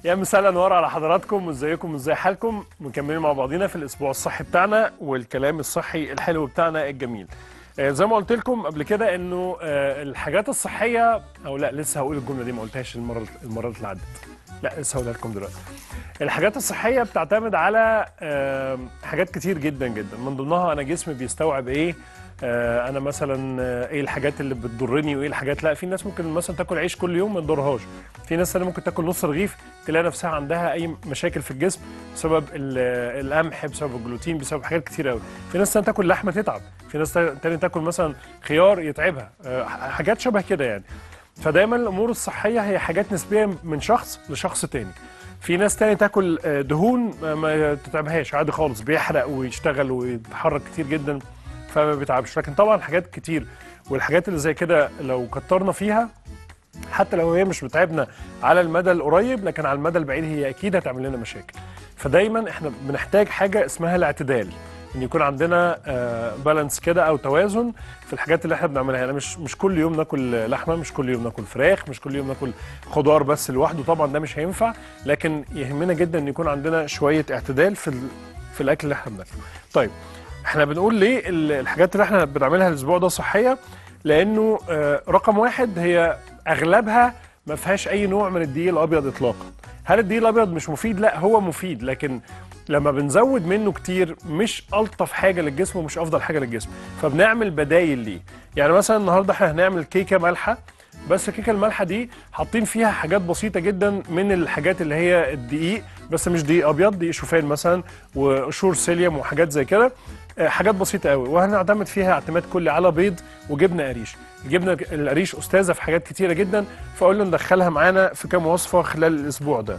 يا مساء الانوار على حضراتكم وازيكم وازي حالكم مكملين مع بعضينا في الاسبوع الصحي بتاعنا والكلام الصحي الحلو بتاعنا الجميل آه، زي ما قلت لكم قبل كده انه آه، الحاجات الصحيه او لا لسه هقول الجمله دي ما قلتهاش المره المره اللي عدت لا لسه هقولها لكم دلوقتي الحاجات الصحيه بتعتمد على آه، حاجات كتير جدا جدا من ضمنها انا جسمي بيستوعب ايه آه، انا مثلا آه، ايه الحاجات اللي بتضرني وايه الحاجات لا في ناس ممكن مثلا تاكل عيش كل يوم ما تضرهاش في ناس تانية ممكن تاكل نص رغيف تلاقي نفسها عندها اي مشاكل في الجسم بسبب ال- القمح بسبب الجلوتين بسبب حاجات كتير قوي في ناس تانية تاكل لحمه تتعب في ناس تانية تاكل مثلا خيار يتعبها آه، حاجات شبه كده يعني فدايما الامور الصحيه هي حاجات نسبيه من شخص لشخص تاني في ناس تاني تاكل آه، دهون آه، ما تتعبهاش عادي خالص بيحرق ويشتغل ويتحرك كتير جدا فما بيتعبش لكن طبعا حاجات كتير والحاجات اللي زي كده لو كترنا فيها حتى لو هي مش بتعبنا على المدى القريب لكن على المدى البعيد هي اكيد هتعمل لنا مشاكل فدايما احنا بنحتاج حاجه اسمها الاعتدال ان يكون عندنا بالانس كده او توازن في الحاجات اللي احنا بنعملها يعني مش مش كل يوم ناكل لحمه مش كل يوم ناكل فراخ مش كل يوم ناكل خضار بس لوحده طبعا ده مش هينفع لكن يهمنا جدا ان يكون عندنا شويه اعتدال في ال- في الاكل اللي احنا بناكله طيب احنا بنقول ليه ال- الحاجات اللي احنا بنعملها الاسبوع ده صحيه لانه آه، رقم واحد هي اغلبها ما فيهاش اي نوع من الدقيق الابيض اطلاقا هل الدقيق الابيض مش مفيد لا هو مفيد لكن لما بنزود منه كتير مش الطف حاجه للجسم ومش افضل حاجه للجسم فبنعمل بدايل ليه يعني مثلا النهارده احنا هنعمل كيكه مالحه بس الكيكه المالحه دي حاطين فيها حاجات بسيطه جدا من الحاجات اللي هي الدقيق بس مش دقيق ابيض دقيق شوفان مثلا وقشور سيليوم وحاجات زي كده آه، حاجات بسيطه قوي وهنعتمد فيها اعتماد كلي على بيض وجبنه قريش الجبنه القريش استاذه في حاجات كتيره جدا فقلنا ندخلها معانا في كام وصفه خلال الاسبوع ده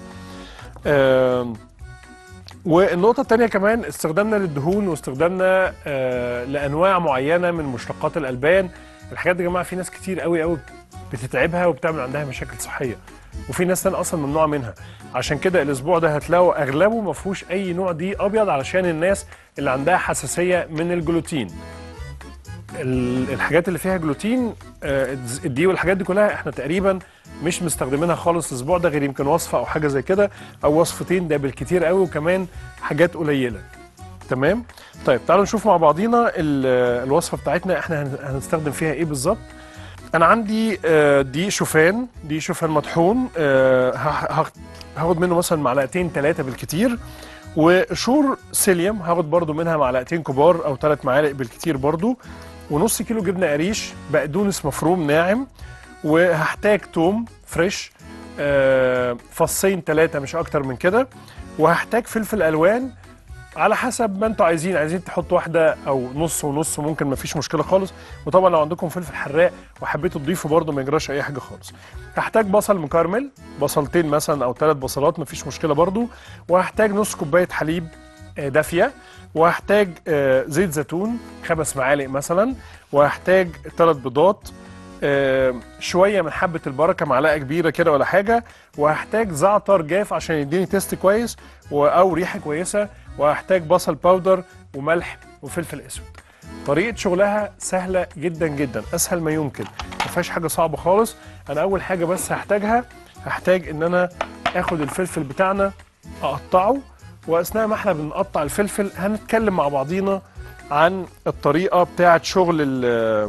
آم، والنقطة التانية كمان استخدامنا للدهون واستخدامنا آه لأنواع معينة من مشتقات الألبان الحاجات دي يا جماعة في ناس كتير قوي قوي بتتعبها وبتعمل عندها مشاكل صحية وفي ناس تانية أصلا ممنوع منها عشان كده الأسبوع ده هتلاقوا أغلبه ما فيهوش أي نوع دي أبيض علشان الناس اللي عندها حساسية من الجلوتين ال- الحاجات اللي فيها جلوتين آه، الدقيق والحاجات دي كلها احنا تقريبا مش مستخدمينها خالص الاسبوع ده غير يمكن وصفه او حاجه زي كده او وصفتين ده بالكتير قوي وكمان حاجات قليله تمام طيب تعالوا نشوف مع بعضينا ال- الوصفه بتاعتنا احنا هن- هنستخدم فيها ايه بالظبط انا عندي آه، دقيق شوفان دقيق شوفان مطحون آه، ه- ه- هاخد منه مثلا معلقتين ثلاثه بالكتير وقشور سيليوم هاخد برضو منها معلقتين كبار او ثلاث معالق بالكتير برضو ونص كيلو جبنه قريش بقدونس مفروم ناعم وهحتاج توم فريش آه، فصين ثلاثه مش اكتر من كده وهحتاج فلفل الوان على حسب ما انتوا عايزين عايزين تحطوا واحده او نص ونص ممكن مفيش مشكله خالص وطبعا لو عندكم فلفل حراق وحبيتوا تضيفوا برضه ما يجراش اي حاجه خالص هحتاج بصل مكرمل بصلتين مثلا او ثلاث بصلات مفيش مشكله برضه وهحتاج نص كوبايه حليب آه، دافيه وهحتاج آه، زيت زيتون خمس معالق مثلا وهحتاج ثلاث بيضات آه، شويه من حبه البركه معلقه كبيره كده ولا حاجه وهحتاج زعتر جاف عشان يديني تيست كويس و- او ريحه كويسه وهحتاج بصل باودر وملح وفلفل اسود طريقه شغلها سهله جدا جدا اسهل ما يمكن ما فيهاش حاجه صعبه خالص انا اول حاجه بس هحتاجها هحتاج ان انا اخد الفلفل بتاعنا اقطعه واثناء ما احنا بنقطع الفلفل هنتكلم مع بعضينا عن الطريقه بتاعه شغل ال-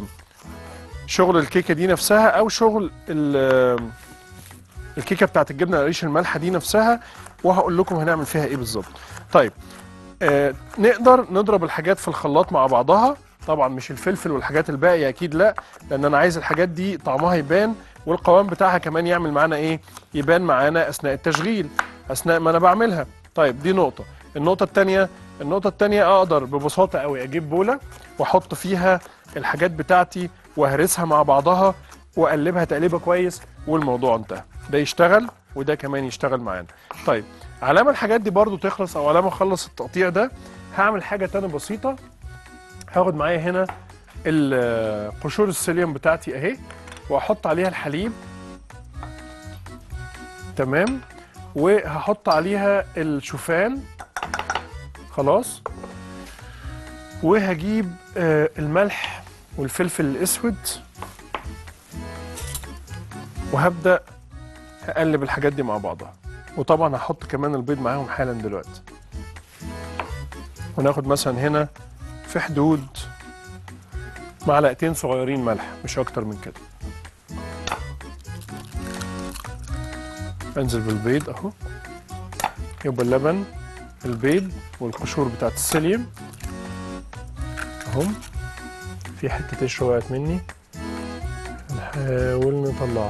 شغل الكيكه دي نفسها او شغل ال- الكيكه بتاعت الجبنه القريش المالحه دي نفسها وهقول لكم هنعمل فيها ايه بالظبط طيب آه نقدر نضرب الحاجات في الخلاط مع بعضها طبعا مش الفلفل والحاجات الباقيه اكيد لا لان انا عايز الحاجات دي طعمها يبان والقوام بتاعها كمان يعمل معانا ايه يبان معانا اثناء التشغيل اثناء ما انا بعملها طيب دي نقطه النقطه الثانيه النقطه الثانيه اقدر ببساطه قوي اجيب بوله واحط فيها الحاجات بتاعتي واهرسها مع بعضها واقلبها تقليبه كويس والموضوع انتهى ده يشتغل وده كمان يشتغل معانا طيب على ما الحاجات دي برضو تخلص او على ما اخلص التقطيع ده هعمل حاجه تانية بسيطه هاخد معايا هنا ال- قشور السيليوم بتاعتي اهي واحط عليها الحليب تمام وهحط عليها الشوفان خلاص وهجيب آه، الملح والفلفل الاسود وهبدا اقلب الحاجات دي مع بعضها وطبعا هحط كمان البيض معاهم حالا دلوقتي وناخد مثلا هنا في حدود معلقتين صغيرين ملح مش اكتر من كده انزل بالبيض اهو يبقى اللبن البيض والقشور بتاعت السيليوم اهم في حته قشره وقعت مني نحاول نطلعها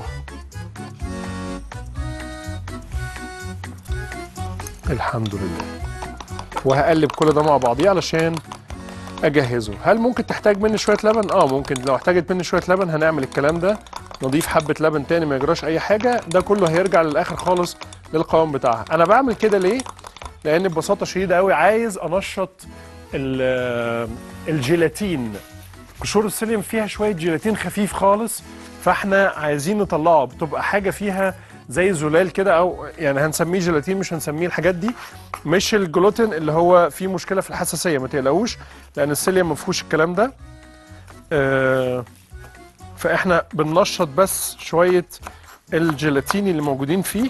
الحمد لله وهقلب كل ده مع بعضيه علشان اجهزه هل ممكن تحتاج مني شويه لبن اه ممكن لو احتاجت مني شويه لبن هنعمل الكلام ده نضيف حبه لبن تاني ما يجراش اي حاجه ده كله هيرجع للاخر خالص للقوام بتاعها انا بعمل كده ليه لان ببساطه شديده قوي عايز انشط ال- الجيلاتين قشور السيليوم فيها شويه جيلاتين خفيف خالص فاحنا عايزين نطلعه بتبقى حاجه فيها زي زلال كده او يعني هنسميه جيلاتين مش هنسميه الحاجات دي مش الجلوتين اللي هو فيه مشكله في الحساسيه ما تقلقوش لان السيليوم ما فيهوش الكلام ده آه فاحنا بننشط بس شويه الجيلاتين اللي موجودين فيه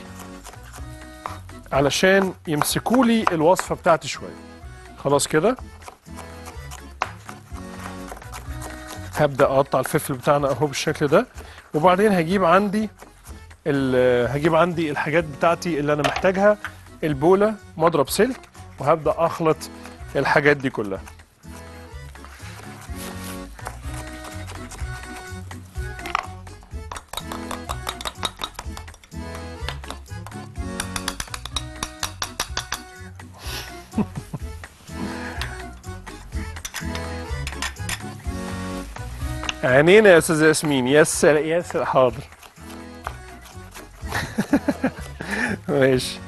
علشان يمسكوا لي الوصفه بتاعتي شويه خلاص كده هبدا اقطع الفلفل بتاعنا اهو بالشكل ده وبعدين هجيب عندي ال- هجيب عندي الحاجات بتاعتي اللي انا محتاجها البوله مضرب سلك وهبدا اخلط الحاجات دي كلها عينينا يا استاذه ياسمين يا سلام يا سلام حاضر ماشي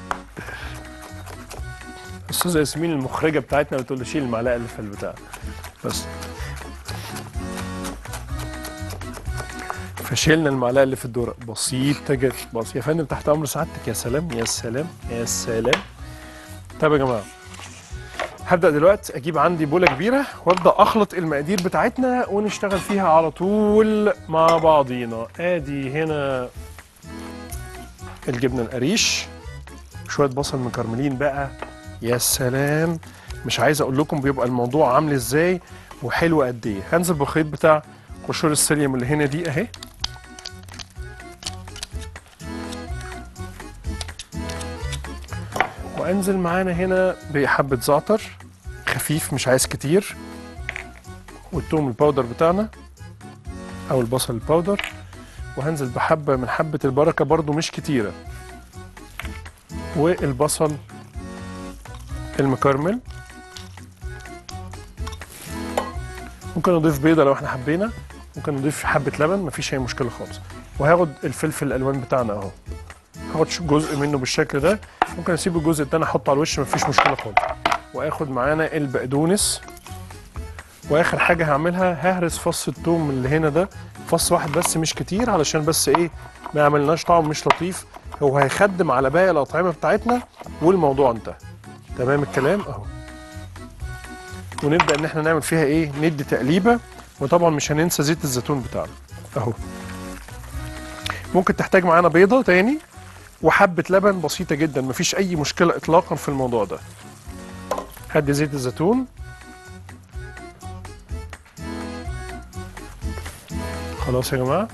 استاذه ياسمين المخرجه بتاعتنا بتقول له شيل المعلقه اللي في البتاع بس فشيلنا المعلقه اللي في الدورة بسيطه جدا بس يا فندم تحت امر سعادتك يا سلام يا سلام يا سلام طيب يا جماعه هبدا دلوقتي اجيب عندي بوله كبيره وابدا اخلط المقادير بتاعتنا ونشتغل فيها على طول مع بعضينا ادي هنا الجبنه القريش شويه بصل مكرملين بقى يا سلام مش عايز اقول لكم بيبقى الموضوع عامل ازاي وحلو قد ايه هنزل بالخيط بتاع قشور السيليوم اللي هنا دي اهي وانزل معانا هنا بحبه زعتر خفيف مش عايز كتير والثوم الباودر بتاعنا او البصل الباودر وهنزل بحبه من حبه البركه برضو مش كتيره والبصل المكرمل ممكن نضيف بيضه لو احنا حبينا ممكن نضيف حبه لبن مفيش اي مشكله خالص وهاخد الفلفل الالوان بتاعنا اهو هاخد ش- جزء منه بالشكل ده ممكن اسيب الجزء التاني احطه على الوش مفيش مشكله خالص واخد معانا البقدونس واخر حاجه هعملها ههرس فص الثوم اللي هنا ده فص واحد بس مش كتير علشان بس ايه ما يعملناش طعم مش لطيف هو هيخدم على باقي الاطعمه بتاعتنا والموضوع انتهى تمام الكلام اهو ونبدا ان احنا نعمل فيها ايه ندي تقليبه وطبعا مش هننسى زيت الزيتون بتاعنا اهو ممكن تحتاج معانا بيضه تاني وحبه لبن بسيطه جدا مفيش اي مشكله اطلاقا في الموضوع ده هدي زيت الزيتون خلاص يا جماعه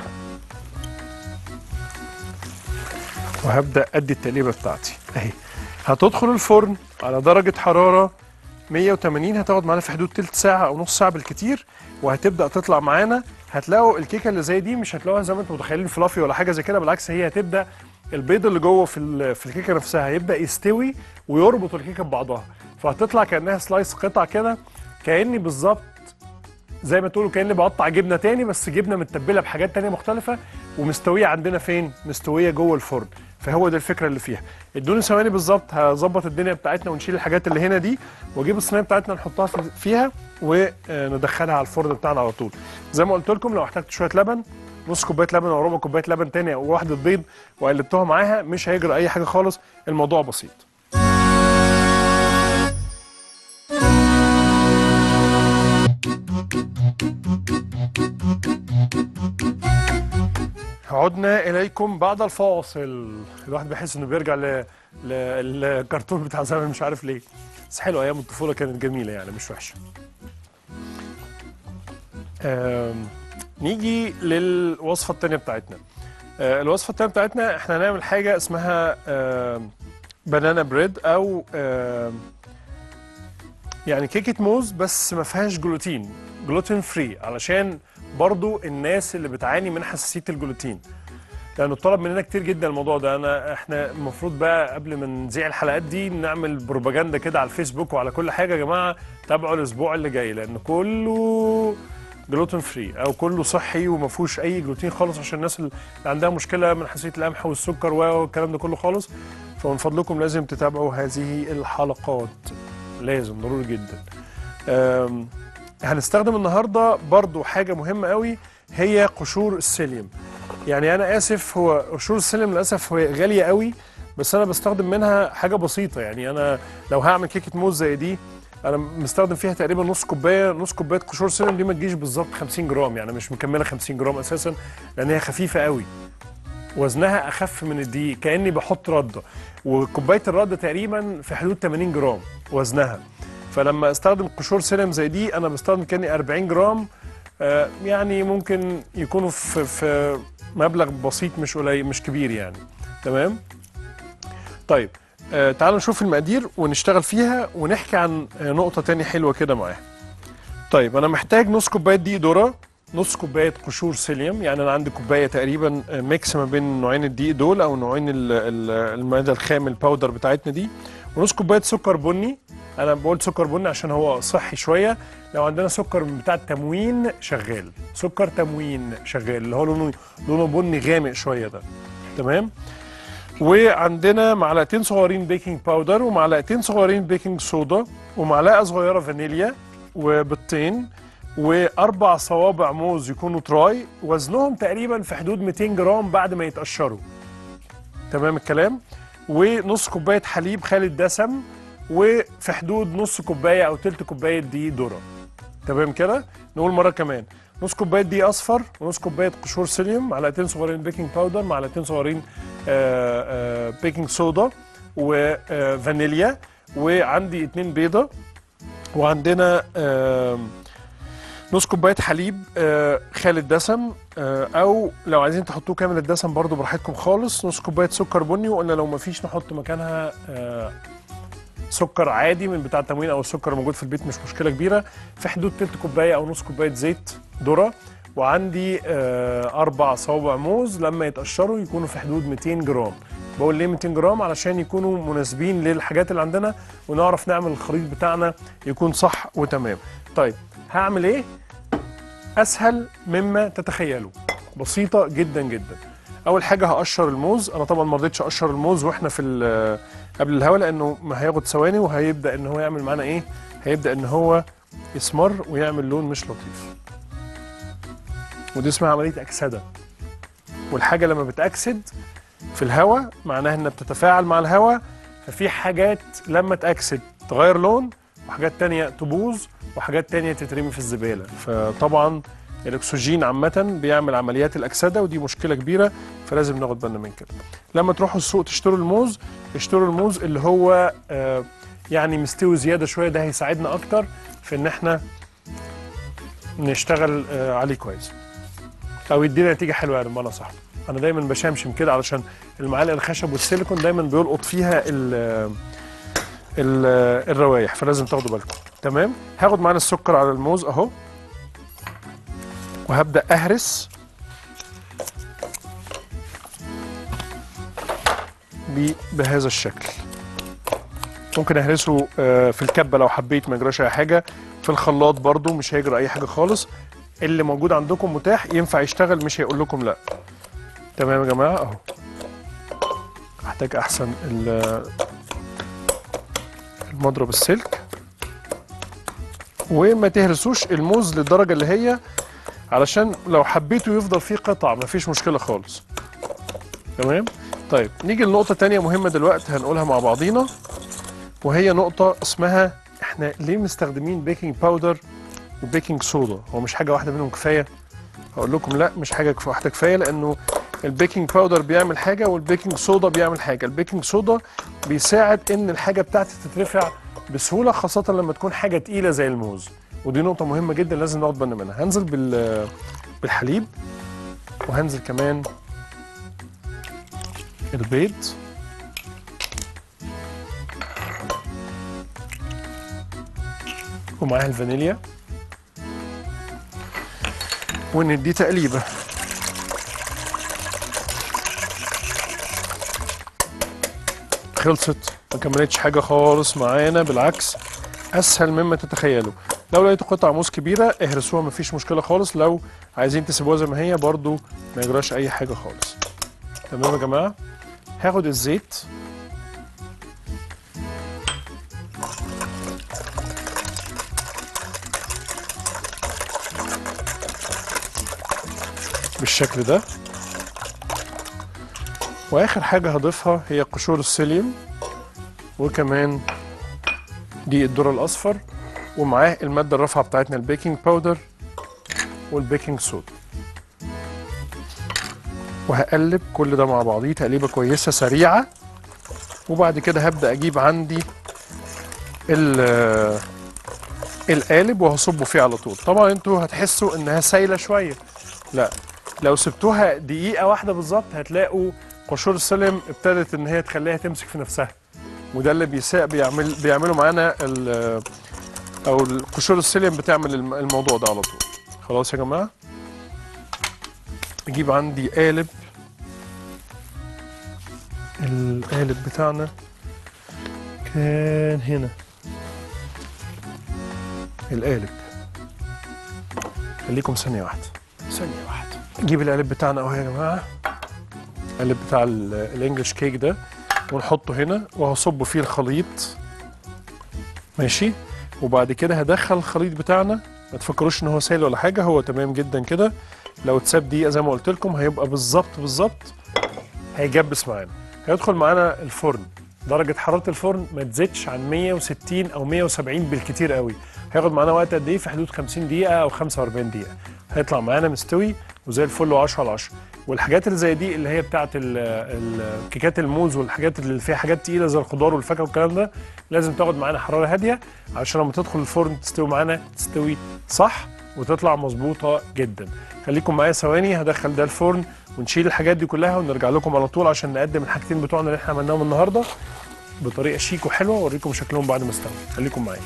وهبدا ادي التقليبه بتاعتي اهي هتدخل الفرن على درجه حراره 180 هتقعد معانا في حدود تلت ساعه او نص ساعه بالكتير وهتبدا تطلع معانا هتلاقوا الكيكه اللي زي دي مش هتلاقوها زي ما انتم متخيلين فلافي ولا حاجه زي كده بالعكس هي هتبدا البيض اللي جوه في ال- في الكيكه نفسها هيبدا يستوي ويربط الكيكه ببعضها فهتطلع كانها سلايس قطع كده كاني بالظبط زي ما تقولوا كاني بقطع جبنه تاني بس جبنه متبله بحاجات تانية مختلفه ومستويه عندنا فين؟ مستويه جوه الفرن فهو ده الفكره اللي فيها ادوني ثواني بالظبط هظبط الدنيا بتاعتنا ونشيل الحاجات اللي هنا دي واجيب الصينيه بتاعتنا نحطها في- فيها وندخلها على الفرن بتاعنا على طول زي ما قلت لكم لو احتجت شويه لبن نص كوبايه لبن او ربع كوبايه لبن تاني او واحده بيض وقلبتها معاها مش هيجرى اي حاجه خالص الموضوع بسيط عدنا اليكم بعد الفاصل الواحد بيحس انه بيرجع ل... للكرتون بتاع زمان مش عارف ليه بس حلو ايام الطفوله كانت جميله يعني مش وحشه آم، نيجي للوصفه الثانيه بتاعتنا آه، الوصفه الثانيه بتاعتنا احنا هنعمل حاجه اسمها آم، بنانا بريد او آم، يعني كيكه موز بس ما فيهاش جلوتين جلوتين فري علشان برضو الناس اللي بتعاني من حساسيه الجلوتين لانه طلب مننا كتير جدا الموضوع ده انا احنا المفروض بقى قبل ما نذيع الحلقات دي نعمل بروباجندا كده على الفيسبوك وعلى كل حاجه يا جماعه تابعوا الاسبوع اللي جاي لان كله جلوتين فري او كله صحي وما فيهوش اي جلوتين خالص عشان الناس اللي عندها مشكله من حساسيه القمح والسكر والكلام ده كله خالص فمن فضلكم لازم تتابعوا هذه الحلقات لازم ضروري جدا أم، هنستخدم النهارده برضو حاجه مهمه قوي هي قشور السيليوم يعني انا اسف هو قشور السيليوم للاسف هي غاليه قوي بس انا بستخدم منها حاجه بسيطه يعني انا لو هعمل كيكه موز زي دي انا مستخدم فيها تقريبا نص كوبايه نص كوبايه قشور سيليوم دي ما تجيش بالظبط 50 جرام يعني مش مكمله 50 جرام اساسا لان هي خفيفه قوي وزنها اخف من الدقيق كاني بحط رده وكوبايه الرده تقريبا في حدود 80 جرام وزنها فلما استخدم قشور سيليوم زي دي انا بستخدم كاني 40 جرام آه، يعني ممكن يكونوا في في مبلغ بسيط مش قليل مش كبير يعني تمام طيب آه تعالوا نشوف المقادير ونشتغل فيها ونحكي عن آه نقطة تاني حلوة كده معاها طيب أنا محتاج نص كوباية دقيق ذرة نص كوباية قشور سيليوم يعني أنا عندي كوباية تقريبا آه، ميكس ما بين نوعين الدقيق دول أو نوعين ال- ال- المادة الخام الباودر بتاعتنا دي ونص كوباية سكر بني أنا بقول سكر بني عشان هو صحي شوية لو عندنا سكر بتاع التموين شغال سكر تموين شغال اللي هو لونه لونه بني غامق شوية ده تمام وعندنا معلقتين صغيرين بيكنج باودر ومعلقتين صغيرين بيكنج صودا ومعلقه صغيره فانيليا وبيضتين واربع صوابع موز يكونوا تراي وزنهم تقريبا في حدود 200 جرام بعد ما يتقشروا تمام الكلام ونص كوبايه حليب خالي دسم وفي حدود نص كوبايه او تلت كوبايه دقيق ذره تمام كده نقول مره كمان نص كوبايه دقيق اصفر ونص كوبايه قشور سيليوم معلقتين صغيرين بيكنج باودر معلقتين صغيرين آه، آه، بيكنج صودا وفانيليا وعندي اتنين بيضه وعندنا آم، نص كوبايه حليب آه، خالي الدسم آه، او لو عايزين تحطوه كامل الدسم برضو براحتكم خالص نص كوبايه سكر بني وقلنا لو مفيش نحط مكانها آه، سكر عادي من بتاع التموين او السكر موجود في البيت مش مشكله كبيره في حدود تلت كوبايه او نص كوبايه زيت ذره وعندي آه، اربع صوابع موز لما يتقشروا يكونوا في حدود 200 جرام بقول ليه 200 جرام علشان يكونوا مناسبين للحاجات اللي عندنا ونعرف نعمل الخليط بتاعنا يكون صح وتمام طيب هعمل ايه اسهل مما تتخيلوا بسيطه جدا جدا اول حاجه هقشر الموز انا طبعا ما رضيتش اقشر الموز واحنا في ال- قبل الهواء لانه ما هياخد ثواني وهيبدا ان هو يعمل معانا ايه هيبدا ان هو يسمر ويعمل لون مش لطيف ودي اسمها عمليه اكسده والحاجه لما بتاكسد في الهواء معناها انها بتتفاعل مع الهواء ففي حاجات لما تاكسد تغير لون وحاجات تانية تبوظ وحاجات تانية تترمي في الزبالة فطبعا الاكسجين عامة بيعمل عمليات الاكسدة ودي مشكلة كبيرة فلازم ناخد بالنا من كده لما تروحوا السوق تشتروا الموز اشتروا الموز اللي هو آه يعني مستوي زيادة شوية ده هيساعدنا اكتر في ان احنا نشتغل آه عليه كويس او يدينا نتيجة حلوة يعني بمعنى صح انا دايما بشمشم كده علشان المعالق الخشب والسيليكون دايما بيلقط فيها ال ال- الروايح فلازم تاخدوا بالكم تمام هاخد معانا السكر على الموز اهو وهبدا اهرس بيه بهذا الشكل ممكن اهرسه آه، في الكبه لو حبيت ما يجراش اي حاجه في الخلاط برضو مش هيجرى اي حاجه خالص اللي موجود عندكم متاح ينفع يشتغل مش هيقول لكم لا تمام يا جماعه اهو احتاج احسن ال- المضرب السلك وما تهرسوش الموز للدرجه اللي هي علشان لو حبيتوا يفضل فيه قطع مفيش مشكله خالص تمام طيب نيجي لنقطه تانية مهمه دلوقتي هنقولها مع بعضينا وهي نقطه اسمها احنا ليه مستخدمين بيكنج باودر وبيكنج صودا هو مش حاجه واحده منهم كفايه هقول لكم لا مش حاجه كف- واحده كفايه لانه البيكنج باودر بيعمل حاجه والبيكنج صودا بيعمل حاجه البيكنج صودا بيساعد ان الحاجه بتاعتي تترفع بسهوله خاصه لما تكون حاجه تقيله زي الموز ودي نقطه مهمه جدا لازم ناخد بالنا منها هنزل بال بالحليب وهنزل كمان البيض ومعاها الفانيليا وندي تقليبه خلصت ما كملتش حاجه خالص معانا بالعكس اسهل مما تتخيلوا لو لقيتوا قطع موز كبيره اهرسوها مفيش مشكله خالص لو عايزين تسيبوها زي ما هي برضو ما يجراش اي حاجه خالص تمام يا جماعه هاخد الزيت بالشكل ده واخر حاجه هضيفها هي قشور السيليوم وكمان دي الذره الاصفر ومعاه الماده الرافعه بتاعتنا البيكنج باودر والبيكنج صودا وهقلب كل ده مع بعضيه تقليبه كويسه سريعه وبعد كده هبدا اجيب عندي ال- القالب وهصبه فيه على طول طبعا انتوا هتحسوا انها سايله شويه لا لو سبتوها دقيقه واحده بالظبط هتلاقوا قشور السلم ابتدت ان هي تخليها تمسك في نفسها وده اللي بيساء بيعمل بيعملوا معانا ال- او القشور السلم بتعمل الم- الموضوع ده على طول خلاص يا جماعه اجيب عندي قالب القالب بتاعنا كان هنا القالب خليكم ثانية واحدة ثانية واحدة نجيب القالب بتاعنا اهو يا جماعة القالب بتاع ال- الانجليش كيك ده ونحطه هنا وهصب فيه الخليط ماشي وبعد كده هدخل الخليط بتاعنا ما تفكروش ان هو سائل ولا حاجة هو تمام جدا كده لو اتساب دقيقة زي ما قلت لكم هيبقى بالظبط بالظبط هيجبس معانا هيدخل معانا الفرن درجة حرارة الفرن ما تزيدش عن 160 أو 170 بالكتير قوي هياخد معانا وقت قد إيه في حدود 50 دقيقة أو 45 دقيقة هيطلع معانا مستوي وزي الفل و10 على 10 والحاجات اللي زي دي اللي هي بتاعت ال- ال- كيكات الموز والحاجات اللي فيها حاجات تقيلة زي الخضار والفاكهة والكلام ده لازم تاخد معانا حرارة هادية عشان لما تدخل الفرن تستوي معانا تستوي صح وتطلع مظبوطة جدا خليكم معايا ثواني هدخل ده الفرن ونشيل الحاجات دي كلها ونرجع لكم على طول عشان نقدم الحاجتين بتوعنا اللي احنا عملناهم النهارده بطريقه شيك وحلوه واوريكم شكلهم بعد ما استووا خليكم معايا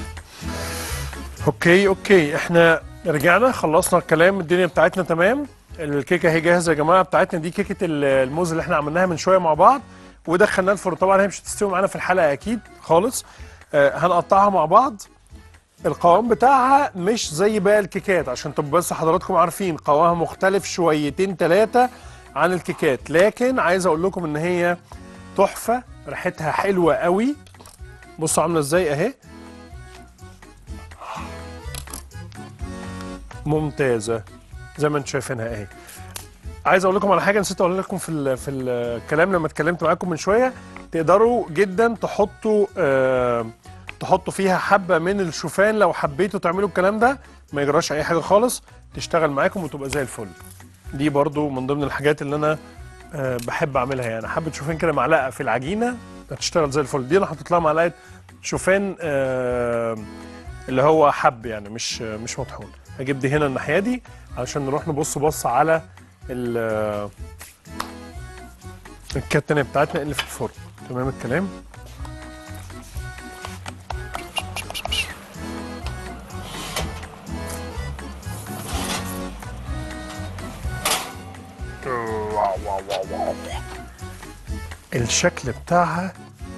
اوكي اوكي احنا رجعنا خلصنا الكلام الدنيا بتاعتنا تمام الكيكه اهي جاهزه يا جماعه بتاعتنا دي كيكه ال- الموز اللي احنا عملناها من شويه مع بعض ودخلناها الفرن طبعا هي مش هتستوي معانا في الحلقه اكيد خالص آه هنقطعها مع بعض القوام بتاعها مش زي باقي الكيكات عشان تبقوا بس حضراتكم عارفين قوامها مختلف شويتين ثلاثة عن الكيكات لكن عايز اقول لكم ان هي تحفة ريحتها حلوة قوي بصوا عاملة ازاي اهي ممتازة زي ما انتم شايفينها اهي عايز اقول لكم على حاجه نسيت اقول لكم في ال في الكلام لما اتكلمت معاكم من شويه تقدروا جدا تحطوا آه تحطوا فيها حبه من الشوفان لو حبيتوا تعملوا الكلام ده ما يجراش اي حاجه خالص تشتغل معاكم وتبقى زي الفل دي برضو من ضمن الحاجات اللي انا آه بحب اعملها يعني حبه شوفان كده معلقه في العجينه هتشتغل زي الفل دي انا حطيت لها معلقه شوفان آه اللي هو حب يعني مش مش مطحون هجيب دي هنا الناحيه دي عشان نروح نبص بص على ال- الكات التانية بتاعتنا اللي في الفرن تمام الكلام الشكل بتاعها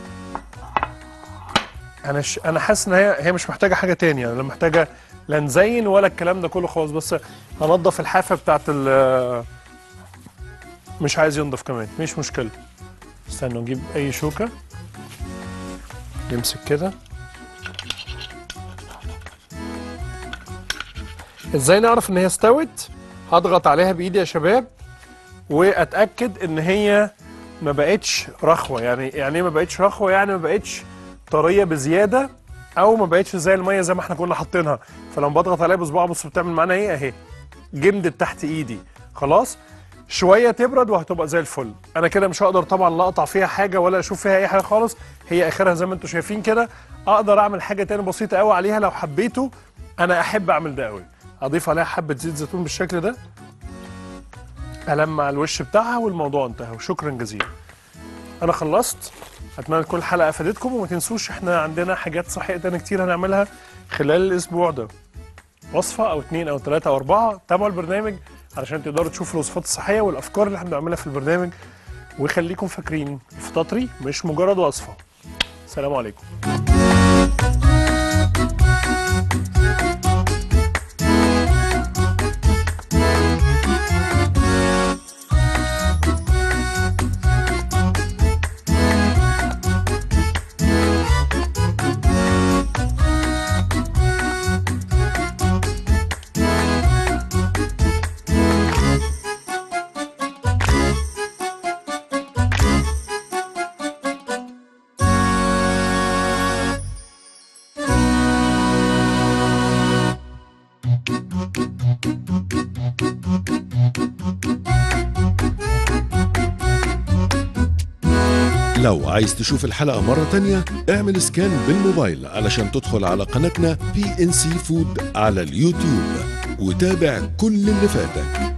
انا ش... انا حاسس ان هي هي مش محتاجه حاجه تانية يعني لا محتاجه لا نزين ولا الكلام ده كله خالص بس هنضف الحافه بتاعت ال مش عايز ينضف كمان مش مشكله استنوا نجيب اي شوكه نمسك كده ازاي نعرف ان هي استوت هضغط عليها بايدي يا شباب واتاكد ان هي ما بقتش رخوه يعني يعني ايه ما بقتش رخوه يعني ما بقتش طريه بزياده او ما بقتش زي الميه زي ما احنا كنا حاطينها فلما بضغط عليها بصباعي بص بتعمل معانا ايه اهي جمدت تحت ايدي خلاص شويه تبرد وهتبقى زي الفل انا كده مش هقدر طبعا لا اقطع فيها حاجه ولا اشوف فيها اي حاجه خالص هي اخرها زي ما انتم شايفين كده اقدر اعمل حاجه تاني بسيطه قوي عليها لو حبيته انا احب اعمل ده قوي اضيف عليها حبه زيت زيتون بالشكل ده المع الوش بتاعها والموضوع انتهى وشكرا جزيلا انا خلصت اتمنى تكون الحلقه افادتكم وما تنسوش احنا عندنا حاجات صحيه تانية كتير هنعملها خلال الاسبوع ده وصفه او اتنين او تلاته او اربعه تابعوا البرنامج علشان تقدروا تشوفوا الوصفات الصحيه والافكار اللي احنا بنعملها في البرنامج وخليكم فاكرين الفطاطري مش مجرد وصفه سلام عليكم لو عايز تشوف الحلقة مرة تانية اعمل سكان بالموبايل علشان تدخل على قناتنا بي ان سي فود على اليوتيوب وتابع كل اللي فاتك